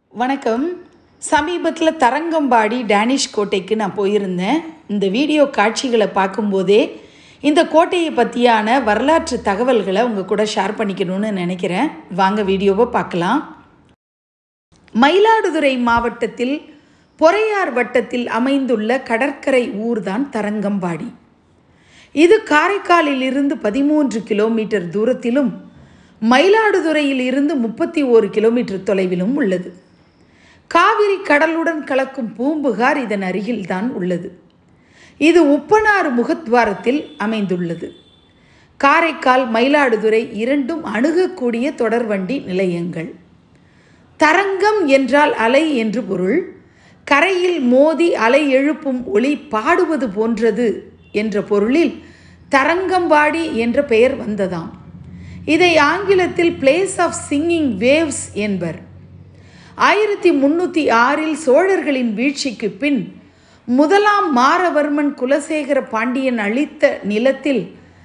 வணக்கம் சமீபத்தில் தரங்கம்பாடி டேனிஷ் கோட்டைக்கு நான் போயிருந்தேன் இந்த வீடியோ காட்சிகளை பார்க்கும்போதே இந்த கோட்டையை பற்றியான வரலாற்று தகவல்களை உங்கள் கூட ஷேர் பண்ணிக்கணும்னு நினைக்கிறேன் வாங்க வீடியோவை பார்க்கலாம் மயிலாடுதுறை மாவட்டத்தில் பொறையார் வட்டத்தில் அமைந்துள்ள கடற்கரை ஊர்தான் தரங்கம்பாடி இது காரைக்காலில் இருந்து பதிமூன்று கிலோமீட்டர் தூரத்திலும் மயிலாடுதுறையில் இருந்து முப்பத்தி ஓரு கிலோமீட்டர் தொலைவிலும் உள்ளது காவிரி கடலுடன் கலக்கும் பூம்புகார் இதன் அருகில்தான் உள்ளது இது உப்பனாறு முகத்வாரத்தில் அமைந்துள்ளது காரைக்கால் மயிலாடுதுறை இரண்டும் அணுகக்கூடிய தொடர்வண்டி நிலையங்கள் தரங்கம் என்றால் அலை என்று பொருள் கரையில் மோதி அலை எழுப்பும் ஒளி பாடுவது போன்றது என்ற பொருளில் தரங்கம்பாடி என்ற பெயர் வந்ததாம் இதை ஆங்கிலத்தில் பிளேஸ் ஆஃப் சிங்கிங் வேவ்ஸ் என்பர் ஆயிரத்தி முன்னூற்றி ஆறில் சோழர்களின் வீழ்ச்சிக்கு பின் முதலாம் மாரவர்மன் குலசேகர பாண்டியன் அளித்த நிலத்தில்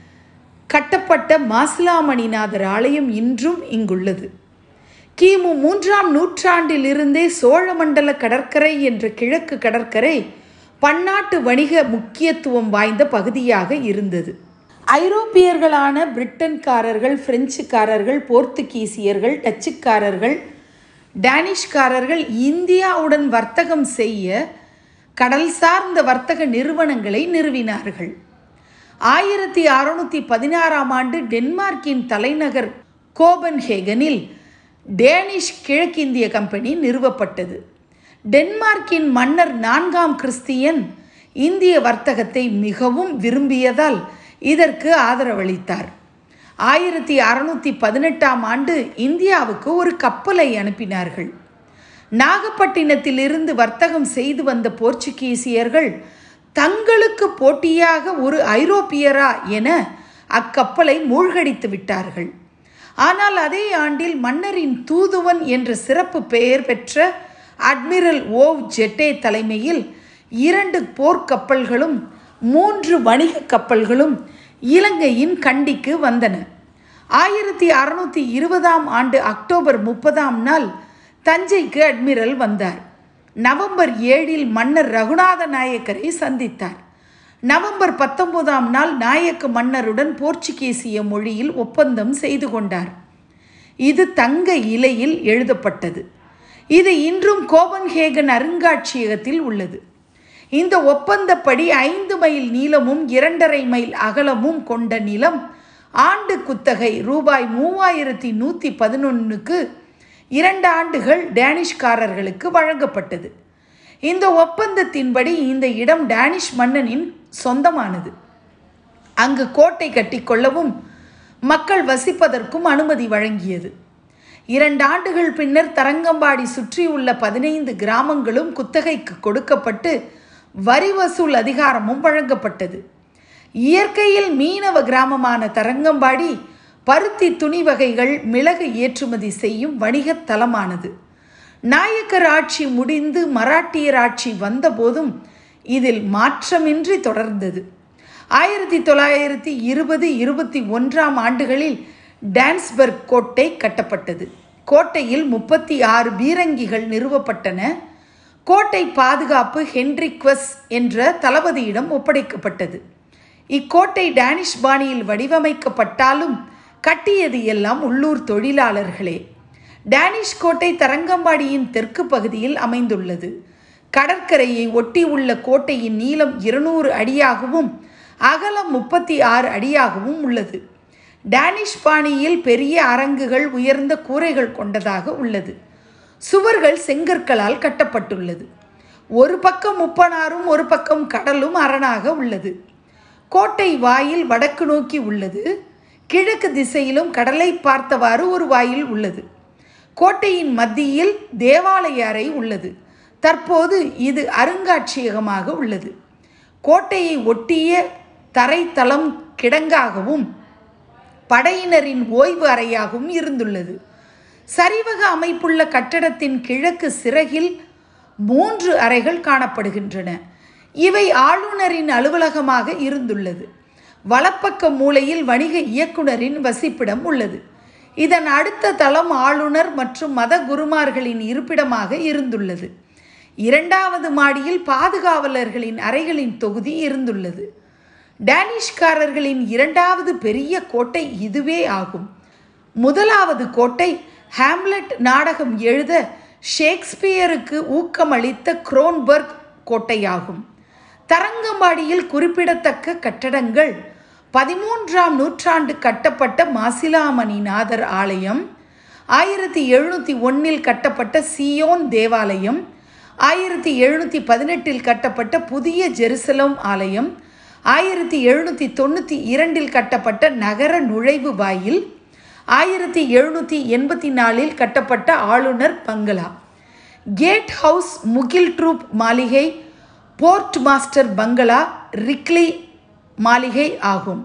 கட்டப்பட்ட மாசிலாமணிநாதர் ஆலயம் இன்றும் இங்குள்ளது கிமு மூன்றாம் நூற்றாண்டிலிருந்தே சோழமண்டல கடற்கரை என்ற கிழக்கு கடற்கரை பன்னாட்டு வணிக முக்கியத்துவம் வாய்ந்த பகுதியாக இருந்தது ஐரோப்பியர்களான பிரிட்டன்காரர்கள் பிரெஞ்சுக்காரர்கள் போர்த்துகீசியர்கள் டச்சுக்காரர்கள் டேனிஷ்காரர்கள் இந்தியாவுடன் வர்த்தகம் செய்ய கடல் சார்ந்த வர்த்தக நிறுவனங்களை நிறுவினார்கள் ஆயிரத்தி அறுநூற்றி பதினாறாம் ஆண்டு டென்மார்க்கின் தலைநகர் கோபன்ஹேகனில் டேனிஷ் கிழக்கிந்திய கம்பெனி நிறுவப்பட்டது டென்மார்க்கின் மன்னர் நான்காம் கிறிஸ்தியன் இந்திய வர்த்தகத்தை மிகவும் விரும்பியதால் இதற்கு ஆதரவளித்தார் ஆயிரத்தி அறுநூற்றி பதினெட்டாம் ஆண்டு இந்தியாவுக்கு ஒரு கப்பலை அனுப்பினார்கள் நாகப்பட்டினத்திலிருந்து வர்த்தகம் செய்து வந்த போர்ச்சுகீசியர்கள் தங்களுக்கு போட்டியாக ஒரு ஐரோப்பியரா என அக்கப்பலை மூழ்கடித்து விட்டார்கள் ஆனால் அதே ஆண்டில் மன்னரின் தூதுவன் என்ற சிறப்பு பெயர் பெற்ற அட்மிரல் ஓவ் ஜெட்டே தலைமையில் இரண்டு போர்க்கப்பல்களும் மூன்று வணிக கப்பல்களும் இலங்கையின் கண்டிக்கு வந்தன ஆயிரத்தி அறுநூற்றி இருபதாம் ஆண்டு அக்டோபர் முப்பதாம் நாள் தஞ்சைக்கு அட்மிரல் வந்தார் நவம்பர் ஏழில் மன்னர் ரகுநாத நாயக்கரை சந்தித்தார் நவம்பர் பத்தொன்பதாம் நாள் நாயக்க மன்னருடன் போர்ச்சுகீசிய மொழியில் ஒப்பந்தம் செய்து கொண்டார் இது தங்க இலையில் எழுதப்பட்டது இது இன்றும் கோபன்ஹேகன் அருங்காட்சியகத்தில் உள்ளது இந்த ஒப்பந்தப்படி ஐந்து மைல் நீளமும் இரண்டரை மைல் அகலமும் கொண்ட நிலம் ஆண்டு குத்தகை ரூபாய் மூவாயிரத்தி நூற்றி பதினொன்றுக்கு இரண்டு ஆண்டுகள் டேனிஷ்காரர்களுக்கு வழங்கப்பட்டது இந்த ஒப்பந்தத்தின்படி இந்த இடம் டேனிஷ் மன்னனின் சொந்தமானது அங்கு கோட்டை கட்டிக்கொள்ளவும் மக்கள் வசிப்பதற்கும் அனுமதி வழங்கியது இரண்டு ஆண்டுகள் பின்னர் தரங்கம்பாடி சுற்றியுள்ள பதினைந்து கிராமங்களும் குத்தகைக்கு கொடுக்கப்பட்டு வரி வசூல் அதிகாரமும் வழங்கப்பட்டது இயற்கையில் மீனவ கிராமமான தரங்கம்பாடி பருத்தி துணி வகைகள் மிளகு ஏற்றுமதி செய்யும் வணிகத் தலமானது நாயக்கர் ஆட்சி முடிந்து மராட்டியர் ஆட்சி வந்தபோதும் இதில் மாற்றமின்றி தொடர்ந்தது ஆயிரத்தி தொள்ளாயிரத்தி இருபது இருபத்தி ஒன்றாம் ஆண்டுகளில் டான்ஸ்பர்க் கோட்டை கட்டப்பட்டது கோட்டையில் முப்பத்தி ஆறு பீரங்கிகள் நிறுவப்பட்டன கோட்டை பாதுகாப்பு ஹென்ரிக்வஸ் என்ற தளபதியிடம் ஒப்படைக்கப்பட்டது இக்கோட்டை டேனிஷ் பாணியில் வடிவமைக்கப்பட்டாலும் கட்டியது எல்லாம் உள்ளூர் தொழிலாளர்களே டேனிஷ் கோட்டை தரங்கம்பாடியின் தெற்கு பகுதியில் அமைந்துள்ளது கடற்கரையை ஒட்டி உள்ள கோட்டையின் நீளம் இருநூறு அடியாகவும் அகலம் முப்பத்தி ஆறு அடியாகவும் உள்ளது டேனிஷ் பாணியில் பெரிய அரங்குகள் உயர்ந்த கூரைகள் கொண்டதாக உள்ளது சுவர்கள் செங்கற்களால் கட்டப்பட்டுள்ளது ஒரு பக்கம் முப்பனாரும் ஒரு பக்கம் கடலும் அரணாக உள்ளது கோட்டை வாயில் வடக்கு நோக்கி உள்ளது கிழக்கு திசையிலும் கடலை பார்த்தவாறு ஒரு வாயில் உள்ளது கோட்டையின் மத்தியில் தேவாலய அறை உள்ளது தற்போது இது அருங்காட்சியகமாக உள்ளது கோட்டையை ஒட்டிய தரைத்தளம் கிடங்காகவும் படையினரின் ஓய்வு அறையாகவும் இருந்துள்ளது சரிவக அமைப்புள்ள கட்டடத்தின் கிழக்கு சிறகில் மூன்று அறைகள் காணப்படுகின்றன இவை ஆளுநரின் அலுவலகமாக இருந்துள்ளது வலப்பக்க மூலையில் வணிக இயக்குனரின் வசிப்பிடம் உள்ளது இதன் அடுத்த தளம் ஆளுநர் மற்றும் மத குருமார்களின் இருப்பிடமாக இருந்துள்ளது இரண்டாவது மாடியில் பாதுகாவலர்களின் அறைகளின் தொகுதி இருந்துள்ளது டேனிஷ்காரர்களின் இரண்டாவது பெரிய கோட்டை இதுவே ஆகும் முதலாவது கோட்டை ஹாம்லெட் நாடகம் எழுத ஷேக்ஸ்பியருக்கு ஊக்கமளித்த குரோன்பர்க் கோட்டையாகும் தரங்கம்பாடியில் குறிப்பிடத்தக்க கட்டடங்கள் பதிமூன்றாம் நூற்றாண்டு கட்டப்பட்ட மாசிலாமணிநாதர் ஆலயம் ஆயிரத்தி எழுநூற்றி ஒன்றில் கட்டப்பட்ட சியோன் தேவாலயம் ஆயிரத்தி எழுநூற்றி பதினெட்டில் கட்டப்பட்ட புதிய ஜெருசலம் ஆலயம் ஆயிரத்தி எழுநூற்றி தொண்ணூற்றி இரண்டில் கட்டப்பட்ட நகர நுழைவு வாயில் ஆயிரத்தி எழுநூற்றி எண்பத்தி நாலில் கட்டப்பட்ட ஆளுநர் பங்களா கேட் ஹவுஸ் முகில் ட்ரூப் மாளிகை போர்ட் மாஸ்டர் பங்களா ரிக்லி மாளிகை ஆகும்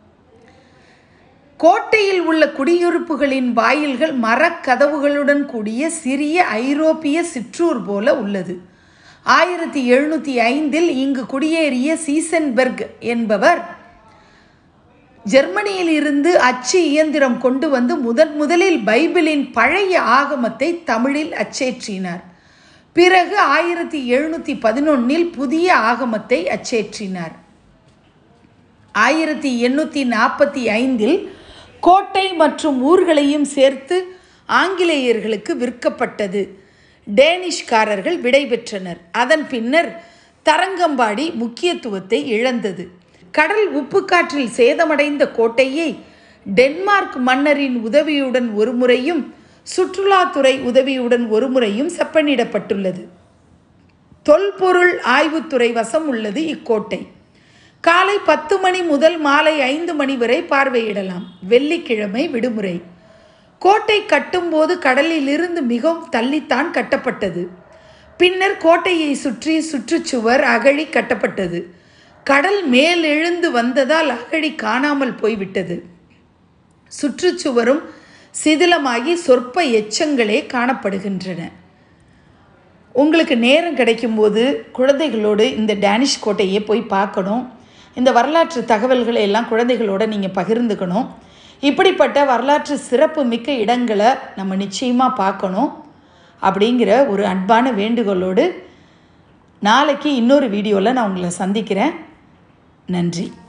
கோட்டையில் உள்ள குடியிருப்புகளின் வாயில்கள் மரக்கதவுகளுடன் கூடிய சிறிய ஐரோப்பிய சிற்றூர் போல உள்ளது ஆயிரத்தி எழுநூற்றி ஐந்தில் இங்கு குடியேறிய சீசன்பெர்க் என்பவர் ஜெர்மனியில் இருந்து அச்சு இயந்திரம் கொண்டு வந்து முதன் முதலில் பைபிளின் பழைய ஆகமத்தை தமிழில் அச்சேற்றினார் பிறகு ஆயிரத்தி எழுநூற்றி பதினொன்னில் புதிய ஆகமத்தை அச்சேற்றினார் ஆயிரத்தி எண்ணூற்றி நாற்பத்தி ஐந்தில் கோட்டை மற்றும் ஊர்களையும் சேர்த்து ஆங்கிலேயர்களுக்கு விற்கப்பட்டது டேனிஷ்காரர்கள் விடைபெற்றனர் அதன் பின்னர் தரங்கம்பாடி முக்கியத்துவத்தை இழந்தது கடல் உப்புக்காற்றில் சேதமடைந்த கோட்டையை டென்மார்க் மன்னரின் உதவியுடன் ஒரு முறையும் சுற்றுலாத்துறை உதவியுடன் ஒரு முறையும் செப்பனிடப்பட்டுள்ளது தொல்பொருள் ஆய்வுத்துறை வசம் உள்ளது இக்கோட்டை காலை பத்து மணி முதல் மாலை ஐந்து மணி வரை பார்வையிடலாம் வெள்ளிக்கிழமை விடுமுறை கோட்டை கட்டும்போது கடலிலிருந்து மிகவும் தள்ளித்தான் கட்டப்பட்டது பின்னர் கோட்டையை சுற்றி சுற்றுச்சுவர் அகழி கட்டப்பட்டது கடல் மேலெழுந்து வந்ததால் அகழி காணாமல் போய்விட்டது சுற்றுச்சுவரும் சிதிலமாகி சொற்ப எச்சங்களே காணப்படுகின்றன உங்களுக்கு நேரம் கிடைக்கும்போது குழந்தைகளோடு இந்த டேனிஷ் கோட்டையை போய் பார்க்கணும் இந்த வரலாற்று தகவல்களை எல்லாம் குழந்தைகளோட நீங்கள் பகிர்ந்துக்கணும் இப்படிப்பட்ட வரலாற்று சிறப்பு மிக்க இடங்களை நம்ம நிச்சயமாக பார்க்கணும் அப்படிங்கிற ஒரு அன்பான வேண்டுகோளோடு நாளைக்கு இன்னொரு வீடியோவில் நான் உங்களை சந்திக்கிறேன் நன்றி